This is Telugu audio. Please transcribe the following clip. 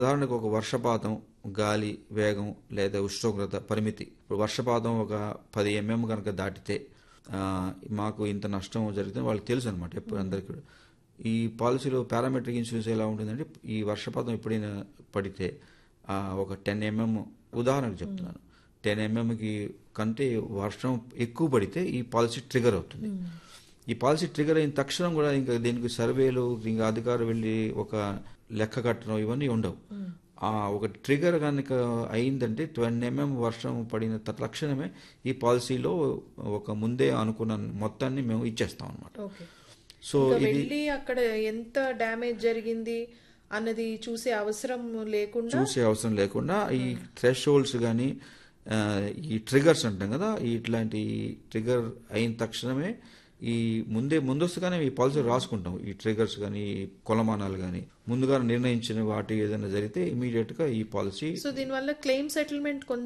ఉదాహరణకు ఒక వర్షపాతం గాలి వేగం లేదా ఉష్ణోగ్రత పరిమితి ఇప్పుడు వర్షపాతం ఒక పది ఎంఎం కనుక దాటితే ఆ, మాకు ఇంత నష్టం జరుగుతుంది వాళ్ళకి తెలుసు అనమాట ఎప్పుడు అందరికీ కూడా. ఈ పాలసీలో పారామెట్రిక్ ఇన్సూరెన్స్ ఎలా ఉంటుందంటే ఈ వర్షపాతం ఎప్పుడైనా పడితే ఆ, ఒక టెన్ ఎంఎం ఉదాహరణకు చెప్తున్నాను టెన్ ఎంఎంకి కంటే వర్షం ఎక్కువ పడితే ఈ పాలసీ ట్రిగర్ అవుతుంది ఈ పాలసీ ట్రిగర్ అయిన తక్షణం కూడా ఇంకా దీనికి సర్వేలు ఇంకా అధికారులు వెళ్ళి ఒక లెక్క కట్టడం ఇవన్నీ ఉండవు ఆ ఒక ట్రిగర్ కనుక అయిందంటే ట్వెన్ ఎంఎం వర్షం పడిన తక్షణమే ఈ పాలసీలో ఒక ముందే అనుకున్న మొత్తాన్ని మేము ఇచ్చేస్తాం అనమాట ఓకే సో ఇంకా ఇది వెళ్ళి అక్కడ ఎంత డ్యామేజ్ జరిగింది అన్నది చూసే అవసరం లేకుండా చూసే అవసరం లేకుండా ఈ థ్రెష్ హోల్డ్స్ కానీ ఈ ట్రిగర్స్ అంటాం కదా ఈ ఇట్లాంటి ట్రిగర్ అయిన తక్షణమే ఈ ముందే ముందస్తుగానే ఈ పాలసీ రాసుకుంటాం ఈ ట్రిగర్స్ కానీ కొలమానాలు కానీ ముందుగా నిర్ణయించిన వాటి ఏదైనా జరిగితే ఇమీడియట్ గా ఈ పాలసీ సో దీనివల్ల క్లెయిమ్ సెటిల్మెంట్ కొంచెం